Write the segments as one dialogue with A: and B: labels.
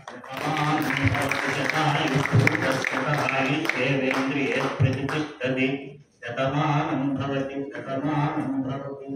A: దేవేంద్రియే ప్రతిష్టది శతమానం భవతి శతమానం భవతి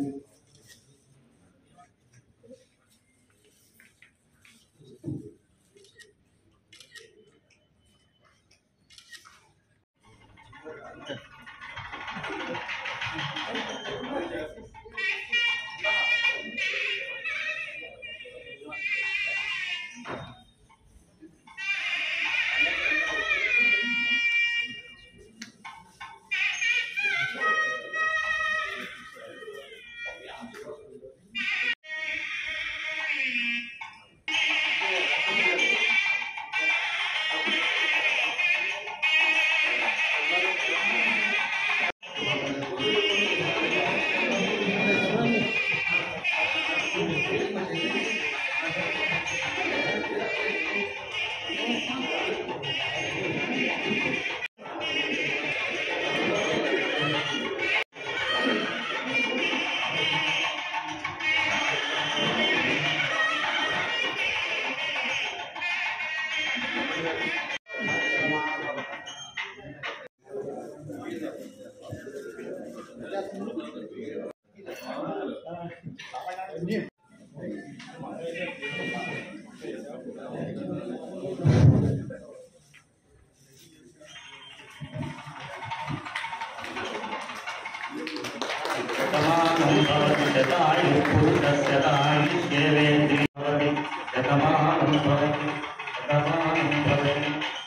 A: శతమానం భవతి శతాయు పురుషశతాయు దేవేంద్రియ భవతి శతమానం భవతి శతమానం భవతి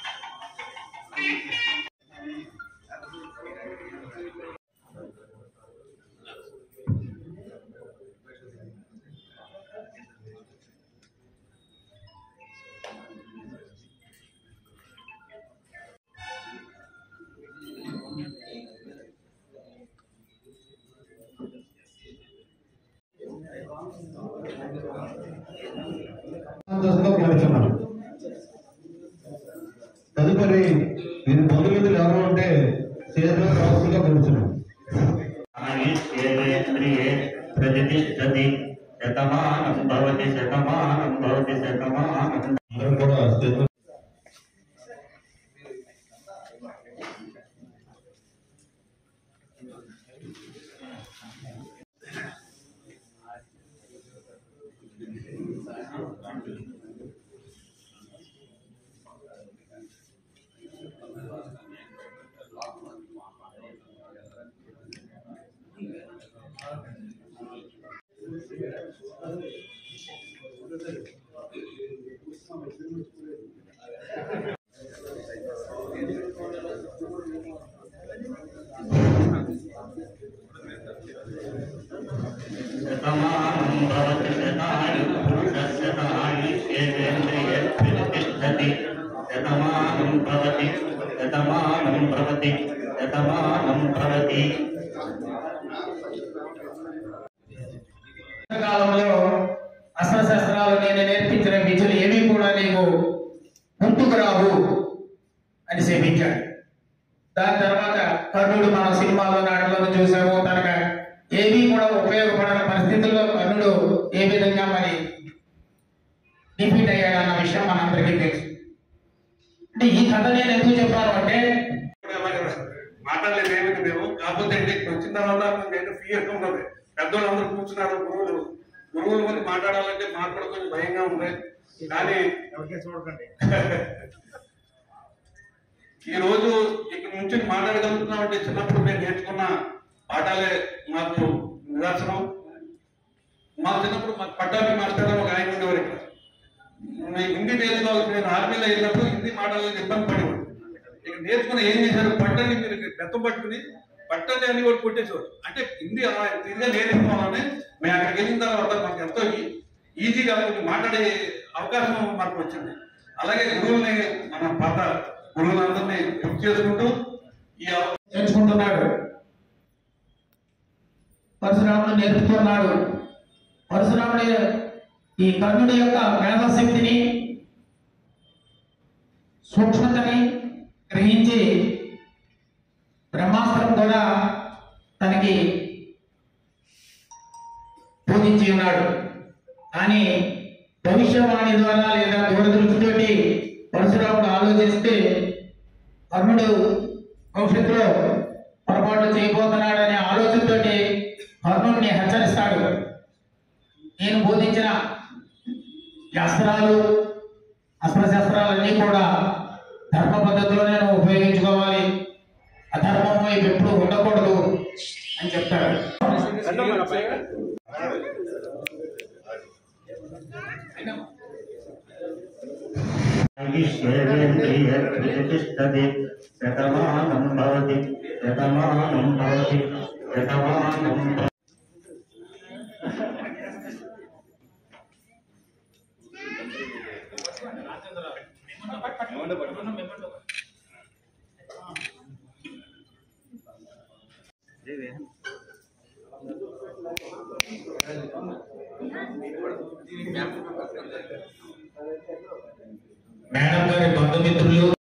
B: సంతోషంగా కోరుచున్నాను తదుపరి మీరు బంధుమిత్రులు ఎవరు ఉంటే సేవలో రావాల్సిందిగా కోరుచున్నాను
A: ఆయుష్యేంద్రియే ప్రతిష్టతి శతమానం భవతి శతమానం భవతి శతమానం
B: అందరూ కూడా సేవలో
A: శతమానం భవతి శతాయు పురుషశతాయు దేవేంద్రియే ప్రతిష్టతి శతమానం భవతి శతమానం భవతి శతమానం భవతి
C: కాలంలో అస్త్రశస్త్రాలు నేను నేర్పించిన విద్యలు ఏమీ కూడా నీకు గుర్తుకు రావు అని శపించాడు దాని తర్వాత కర్ణుడు మన సినిమాలో నాటకంలో చూసాము తనకు ఏమీ కూడా ఉపయోగపడని పరిస్థితుల్లో కర్ణుడు ఏ విధంగా మరి డిఫీట్ అయ్యాడు అన్న విషయం మనందరికీ తెలుసు అంటే ఈ కథ నేను ఎందుకు చెప్పాను అంటే
D: మాట్లాడలేదు ఏమిటి మేము కాకపోతే అంటే ఇక్కడ వచ్చిన తర్వాత నేను ఫియర్ ఉన్నది పెద్దోళ్ళు అందరూ కూర్చున్నారు గురువులు గురువుల గురించి మాట్లాడాలంటే మాకు కూడా కొంచెం భయంగా ఉంది కానీ ఈ రోజు ఇక్కడ నుంచి మాట్లాడగలుగుతున్నాం అంటే చిన్నప్పుడు మేము నేర్చుకున్న పాఠాలే మాకు నిదర్శనం మా చిన్నప్పుడు మాకు పట్టాభి మాస్టర్ అని ఒక ఆయన ఉండేవారు ఇక్కడ నేను హిందీ నేర్చుకోవాలి నేను ఆర్మీలో వెళ్ళినప్పుడు హిందీ మాట్లాడాలని ఇబ్బంది పడేవాడు ఇక నేర్చుకుని ఏం చేశారు పట్టని మీరు బెత్తం పట్టుకుని పట్టని అని కూడా కొట్టేసేవారు అంటే హిందీ అలా ఇదిగా నేర్చుకోవాలని మేము అక్కడికి వెళ్ళిన తర్వాత మాకు ఎంతో ఈ- ఈజీగా కొంచెం మాట్లాడే అవకాశం మాకు వచ్చింది అలాగే గురువుల్ని మన పాత గురువులందరినీ గుర్తు చేసుకుంటూ ఈ అవ-
C: నేర్చుకుంటున్నాడు పరశురాముడు నేర్పుతున్నాడు పరశురాముడి ఈ కర్ణుడి యొక్క మేధాశక్తిని సూక్ష్మతని గ్రహించి బ్రహ్మాస్త్రం కూడా తనకి బోధించి ఉన్నాడు కానీ భవిష్యవాణి ద్వారా లేదా దూరదృష్టితోటి పరశురాముడు ఆలోచిస్తే కర్ణుడు భవిష్యత్తులో పొరపాట్లు చేయబోతున్నాడనే ఆలోచనతోటి కర్ణుడిని హెచ్చరిస్తాడు నేను బోధించిన ఈ అస్త్రాలు అస్త్రశస్త్రాలన్నీ కూడా ధర్మ పద్ధతిలోనే నువ్వు ఉపయోగించుకోవాలి అధర్మం వైపు ఎప్పుడు ఉండకూడదు అని చెప్తాడు
A: तिष्ठति शतमानं भवति शतमानं भवति शतमानं भवति
C: మేడం గారి బంధుమిత్రులు